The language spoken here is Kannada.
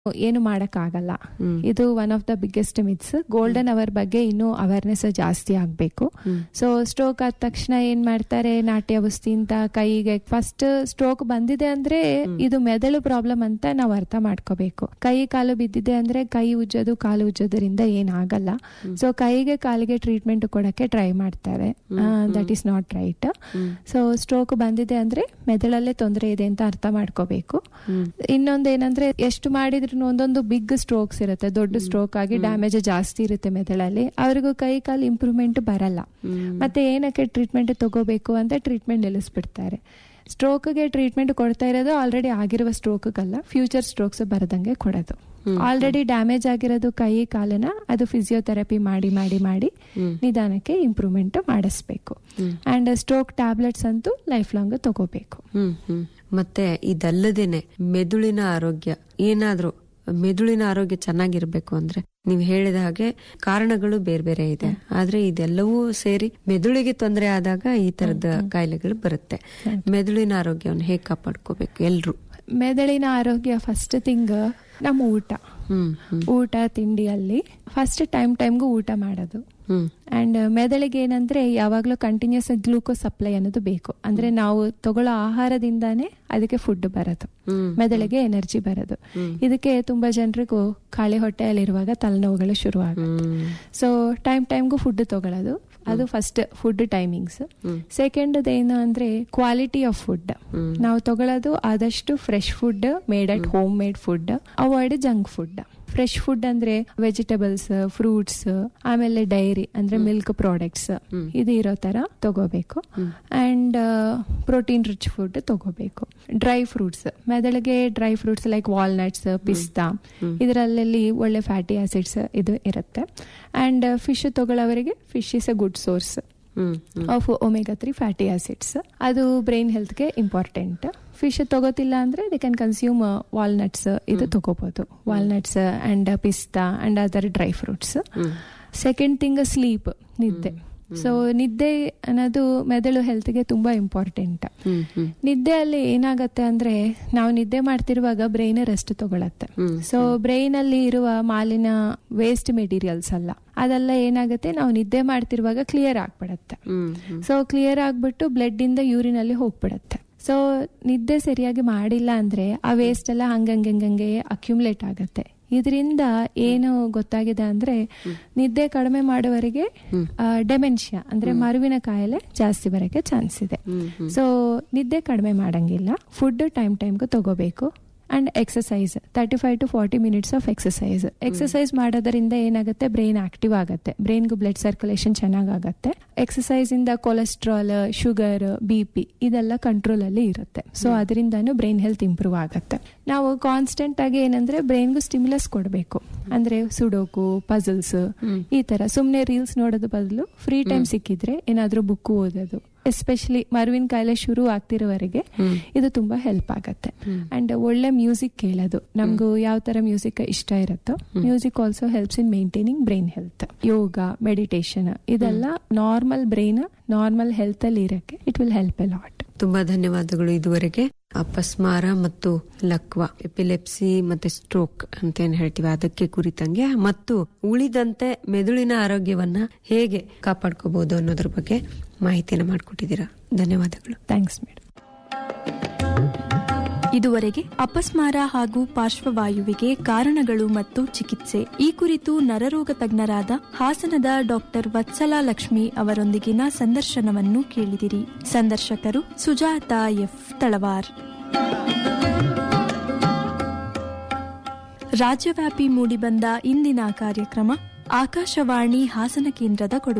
ಏನು ಮಾಡಕ್ಕಾಗಲ್ಲ ಹ್ಮ್. ಇದು one of the biggest myths golden hour ಬಗ್ಗೆ ಇನ್ನೂ ಅವೇರ್ನೆಸ್ ಜಾಸ್ತಿ ಆಗ್ಬೇಕು ಹ್ಮ್. ಸೊ ಸ್ಟ್ರೋಕ್ ಆದ ತಕ್ಷಣ ಏನ್ ಮಾಡ್ತಾರೆ ನಾಟ್ಯ ಔಷಧಿ ಅಂತ ಕೈಗೆ ಫಸ್ಟ್ ಸ್ಟ್ರೋಕ್ ಬಂದಿದೆ ಅಂದ್ರೆ ಇದು ಮೆದುಳು ಪ್ರಾಬ್ಲಮ್ ಅಂತ ನಾವು ಅರ್ಥ ಮಾಡ್ಕೋಬೇಕು ಕೈ ಕಾಲು ಬಿದ್ದಿದೆ ಅಂದ್ರೆ ಕೈ ಉಜ್ಜೋದು ಕಾಲು ಉಜ್ಜೋದ್ರಿಂದ ಏನಾಗಲ್ಲ ಸೊ ಕೈಗೆ ಕಾಲಿಗೆ ಟ್ರೀಟ್ಮೆಂಟ್ ಕೊಡಕ್ಕೆ ಟ್ರೈ ಮಾಡ್ತಾರೆ that is not right so stroke ಬಂದಿದೆ ಅಂದ್ರೆ ಮೆದುಳಲ್ಲೇ ತೊಂದರೆ ಇದೆ ಅಂತ ಅರ್ಥ ಮಾಡ್ಕೋಬೇಕು ಇನ್ನೊಂದೇನಂದ್ರೆ ಎಷ್ಟು ಮಾಡಿದ್ರು ಒಂದೊಂದು ಬಿಗ್ ಸ್ಟ್ರೋಕ್ಸ್ ಇರುತ್ತೆ ದೊಡ್ಡ ಸ್ಟ್ರೋಕ್ ಆಗಿ ಡ್ಯಾಮೇಜ್ ಜಾಸ್ತಿ ಇರುತ್ತೆ ಮೆದುಳಲ್ಲಿ ಅವ್ರಿಗೂ ಕೈ ಕಾಲು ಇಂಪ್ರೂವ್ಮೆಂಟ್ ಬರಲ್ಲ ಮತ್ತೆ ಏನಕ್ಕೆ ಟ್ರೀಟ್ಮೆಂಟ್ ತಗೋಬೇಕು ಅಂತ ಟ್ರೀಟ್ಮೆಂಟ್ ನಿಲ್ಲಿಸ್ಬಿಡ್ತಾರೆ ಸ್ಟ್ರೋಕ್ಗೆ ಟ್ರೀಟ್ಮೆಂಟ್ ಕೊಡ್ತಾ ಇರೋದು ಆಲ್ರೆಡಿ ಆಗಿರುವ ಸ್ಟ್ರೋಕ್ಗಲ್ಲ ಫ್ಯೂಚರ್ ಸ್ಟ್ರೋಕ್ಸ್ ಬರದಂಗೆ ಕೊಡೋದು ಆಲ್ರೆಡಿ ಡ್ಯಾಮೇಜ್ ಆಗಿರೋದು ಕೈ ಕಾಲನ ಅದು ಫಿಸಿಯೋಥೆರಪಿ ಮಾಡಿ ಮಾಡಿ ಮಾಡಿ ನಿಧಾನಕ್ಕೆ ಇಂಪ್ರೂವ್ಮೆಂಟ್ ಮಾಡಿಸ್ಬೇಕು ಅಂಡ್ ಸ್ಟ್ರೋಕ್ ಟ್ಯಾಬ್ಲೆಟ್ಸ್ ಅಂತೂ ಲೈಫ್ ಲಾಂಗ್ ತಗೋಬೇಕು ಹ್ಮ್ ಹ್ಮ್ ಮತ್ತೆ ಇದಲ್ಲದೇನೆ ಮೆದುಳಿನ ಆರೋಗ್ಯ ಏನಾದ್ರೂ ಮೆದುಳಿನ ಆರೋಗ್ಯ ಚೆನ್ನಾಗಿರ್ಬೇಕು ಅಂದ್ರೆ ನೀವು ಹೇಳಿದ ಹಾಗೆ ಕಾರಣಗಳು ಬೇರೆ ಬೇರೆ ಇದೆ ಆದ್ರೆ ಇದೆಲ್ಲವೂ ಸೇರಿ ಮೆದುಳಿಗೆ ತೊಂದರೆ ಆದಾಗ ಈ ತರದ ಕಾಯಿಲೆಗಳು ಬರುತ್ತೆ ಮೆದುಳಿನ ಆರೋಗ್ಯವನ್ನು ಹೇಗೆ ಕಾಪಾಡ್ಕೋಬೇಕು ಎಲ್ರು ಮೆದುಳಿನ ಆರೋಗ್ಯ ಫಸ್ಟ್ ಥಿಂಗ್ ನಮ್ಮ ಊಟ ಹ್ಮ್ ಹ್ಮ್ ಊಟ ತಿಂಡಿಯಲ್ಲಿ ಫಸ್ಟ್ ಟೈಮ್ ಟೈಮ್ಗೂ ಊಟ ಮಾಡೋದು ಹ್ಮ್ ಅಂಡ್ ಮೆದುಳಿಗೆ ಏನಂದ್ರೆ ಯಾವಾಗ್ಲೂ ಕಂಟಿನ್ಯೂಸ್ ಗ್ಲೂಕೋಸ್ ಸಪ್ಲೈ ಅನ್ನೋದು ಬೇಕು ಅಂದ್ರೆ ನಾವು ತಗೊಳ್ಳೋ ಆಹಾರದಿಂದಾನೇ ಅದಕ್ಕೆ ಫುಡ್ ಬರೋದು ಹ್ಮ್. ಮೆದುಳಿಗೆ ಎನರ್ಜಿ ಬರೋದು ಇದಕ್ಕೆ ತುಂಬಾ ಜನರಿಗೂ ಖಾಲಿ ಹೊಟ್ಟೆಯಲ್ಲಿರುವಾಗ ತಲೆನೋವುಗಳು ಶುರು ಆಗುತ್ತೆ ಹ್ಮ್ ಸೊ ಟೈಮ್ ಟೈಮ್ಗೂ ಫುಡ್ ತಗೊಳ್ಳೋದು ಅದು ಫಸ್ಟ್ ಫುಡ್ ಟೈಮಿಂಗ್ಸ್ ಸೆಕೆಂಡ್ ಏನು ಅಂದ್ರೆ ಕ್ವಾಲಿಟಿ ಆಫ್ ಫುಡ್ ನಾವು ತಗೊಳ್ಳೋದು ಆದಷ್ಟು fresh food made at home made food avoid junk food fresh food ಅಂದ್ರೆ ವೆಜಿಟೇಬಲ್ಸ್ ಫ್ರೂಟ್ಸ್ ಆಮೇಲೆ ಡೈರಿ ಅಂದ್ರೆ ಮಿಲ್ಕ್ ಪ್ರಾಡಕ್ಟ್ಸ್ ಇದು ಇರೋ ತರ ತಗೋಬೇಕು ಅಂಡ್ ಪ್ರೋಟೀನ್ ರಿಚ್ ಫುಡ್ ತಗೋಬೇಕು ಡ್ರೈ ಫ್ರೂಟ್ಸ್ ಮೆದಳಿಗೆ dry fruits like walnuts pista ಇದರಲ್ಲಿ ಒಳ್ಳೆ ಫ್ಯಾಟಿ ಆಸಿಡ್ಸ್ ಇದು ಇರುತ್ತೆ ಅಂಡ್ ಫಿಶ್ ತಗೊಳ್ಳೋವರಿಗೆ fish is a good source hmm of omega three fatty acids ಅದು ಬ್ರೈನ್ ಹೆಲ್ತ್ಗೆ ಇಂಪಾರ್ಟೆಂಟ್ ಫಿಶ್ ತಗೋತಿಲ್ಲ ಅಂದ್ರೆ ದೇ ಕ್ಯಾನ್ ಕನ್ಸ್ಯೂಮ್ ವಾಲ್ನಟ್ಸ್ ಇದು ತಗೋಬಹುದು walnuts and pista and other dry fruits second thing sleep ನಿದ್ದೆ ಸೊ ನಿದ್ದೆ ಅನ್ನೋದು ಮೆದುಳು ಹೆಲ್ತ್ಗೆ ತುಂಬಾ ಇಂಪಾರ್ಟೆಂಟ್ ಹ್ಮ್ ಹ್ಮ್ ನಿದ್ದೆಯಲ್ಲಿ ಏನಾಗತ್ತೆ ಅಂದ್ರೆ ನಾವು ನಿದ್ದೆ ಮಾಡ್ತಿರುವಾಗ ಬ್ರೈನ್ ರೆಸ್ಟ್ ತಗೊಳತ್ತೆ ಹ್ಮ್. ಸೊ ಬ್ರೈನ್ ಅಲ್ಲಿ ಇರುವ ಮಾಲಿನ ವೇಸ್ಟ್ ಮೆಟೀರಿಯಲ್ಸ್ ಅಲ್ಲ ಅದೆಲ್ಲ ಏನಾಗುತ್ತೆ ನಾವು ನಿದ್ದೆ ಮಾಡ್ತಿರುವಾಗ ಕ್ಲಿಯರ್ ಆಗ್ಬಿಡತ್ತೆ ಹ್ಮ್ ಹ್ಮ್ ಸೊ ಕ್ಲಿಯರ್ ಆಗ್ಬಿಟ್ಟು ಬ್ಲಡ್ ಇಂದ ಯೂರಿನ್ ಅಲ್ಲಿ ಹೋಗ್ಬಿಡತ್ತೆ ಸೊ ನಿದ್ದೆ ಸರಿಯಾಗಿ ಮಾಡಿಲ್ಲ ಅಂದ್ರೆ ಆ ವೇಸ್ಟ್ ಎಲ್ಲ ಹಂಗಂಗೆ ಅಕ್ಯುಮುಲೇಟ್ ಆಗತ್ತೆ ಇದರಿಂದ ಏನು ಗೊತ್ತಾಗಿದೆ ಅಂದ್ರೆ ನಿದ್ದೆ ಕಡಿಮೆ ಮಾಡುವವರಿಗೆ ಡೆಮೆನ್ಷಿಯಾ ಅಂದ್ರೆ ಮರುವಿನ ಕಾಯಿಲೆ ಜಾಸ್ತಿ ಬರಕ್ಕೆ ಚಾನ್ಸ್ ಇದೆ ಸೊ ನಿದ್ದೆ ಕಡಿಮೆ ಮಾಡಂಗಿಲ್ಲ ಫುಡ್ ಟೈಮ್ ಟೈಮ್ಗೂ ತಗೋಬೇಕು and exercise thirty five to forty minutes of exercise exercise ಮಾಡೋದ್ರಿಂದ ಏನಾಗುತ್ತೆ ಬ್ರೈನ್ ಆಕ್ಟಿವ್ ಆಗುತ್ತೆ ಬ್ರೈನ್ಗೂ ಬ್ಲಡ್ ಸರ್ಕ್ಯುಲೇಷನ್ ಚೆನ್ನಾಗಾಗತ್ತೆ ಎಕ್ಸಸೈಸ್ ಇಂದ ಕೊಲೆಸ್ಟ್ರಾಲ್ ಶುಗರ್ ಬಿ ಪಿ ಇದೆಲ್ಲ ಕಂಟ್ರೋಲ್ ಅಲ್ಲಿ ಇರುತ್ತೆ ಸೊ ಅದರಿಂದನೂ ಬ್ರೈನ್ ಹೆಲ್ತ್ ಇಂಪ್ರೂವ್ ಆಗುತ್ತೆ ನಾವು ಕಾನ್ಸ್ಟೆಂಟ್ ಆಗಿ ಏನಂದ್ರೆ ಬ್ರೈನ್ಗೂ ಸ್ಟಿಮ್ಯುಲಸ್ ಕೊಡಬೇಕು ಅಂದ್ರೆ ಸುಡೋಕು ಪಜಲ್ಸ್ ಈ ತರ ಸುಮ್ನೆ ರೀಲ್ಸ್ ನೋಡೋದು ಬದಲು ಫ್ರೀ ಟೈಮ್ ಸಿಕ್ಕಿದ್ರೆ ಏನಾದ್ರೂ ಬುಕ್ ಓದೋದು ಎಸ್ಪೆಷಲಿ ಮರುವಿನ ಕಾಯಿಲೆ ಶುರು ಆಗ್ತಿರೋವರೆಗೆ ಇದು ತುಂಬಾ ಹೆಲ್ಪ್ ಆಗತ್ತೆ ಅಂಡ್ ಒಳ್ಳೆ ಮ್ಯೂಸಿಕ್ ಕೇಳೋದು ನಮ್ಗೂ ಯಾವ ತರ ಮ್ಯೂಸಿಕ್ ಇಷ್ಟ ಇರುತ್ತೋ music also helps in maintaining brain health yoga meditation ಇದೆಲ್ಲ ನಾರ್ಮಲ್ ಬ್ರೈನ್ ನಾರ್ಮಲ್ ಹೆಲ್ತ್ ಅಲ್ಲಿ ಇರಕ್ಕೆ it will help a lot ತುಂಬಾ ಧನ್ಯವಾದಗಳು ಇದುವರೆಗೆ ಅಪಸ್ಮಾರ ಮತ್ತು ಲಕ್ವ ಎಪಿಲೆಪ್ಸಿ ಮತ್ತೆ ಸ್ಟ್ರೋಕ್ ಅಂತ ಏನ್ ಹೇಳ್ತೀವಿ ಅದಕ್ಕೆ ಕುರಿತಂಗೆ ಮತ್ತು ಉಳಿದಂತೆ ಮೆದುಳಿನ ಆರೋಗ್ಯವನ್ನ ಹೇಗೆ ಕಾಪಾಡ್ಕೋಬಹುದು ಅನ್ನೋದ್ರ ಬಗ್ಗೆ ಮಾಹಿತಿಯನ್ನು ಮಾಡಿಕೊಟ್ಟಿದ್ದೀರಾ ಧನ್ಯವಾದಗಳು ಥ್ಯಾಂಕ್ಸ್ ಮೇಡಮ್ ಇದುವರೆಗೆ ಅಪಸ್ಮಾರ ಹಾಗೂ ಪಾರ್ಶ್ವವಾಯುವಿಗೆ ಕಾರಣಗಳು ಮತ್ತು ಚಿಕಿತ್ಸೆ ಈ ಕುರಿತು ನರರೋಗ ತಜ್ಞರಾದ ಹಾಸನದ ಡಾಕ್ಟರ್ ವತ್ಸಲಾ ಲಕ್ಷ್ಮಿ ಅವರೊಂದಿಗಿನ ಸಂದರ್ಶನವನ್ನು ಕೇಳಿದಿರಿ ಸಂದರ್ಶಕರು ಸುಜಾತ ಎಫ್ ತಳವಾರ್ ರಾಜ್ಯವ್ಯಾಪಿ ಮೂಡಿಬಂದ ಇಂದಿನ ಕಾರ್ಯಕ್ರಮ ಆಕಾಶವಾಣಿ ಹಾಸನ ಕೇಂದ್ರದ ಕೊಡುಗೆ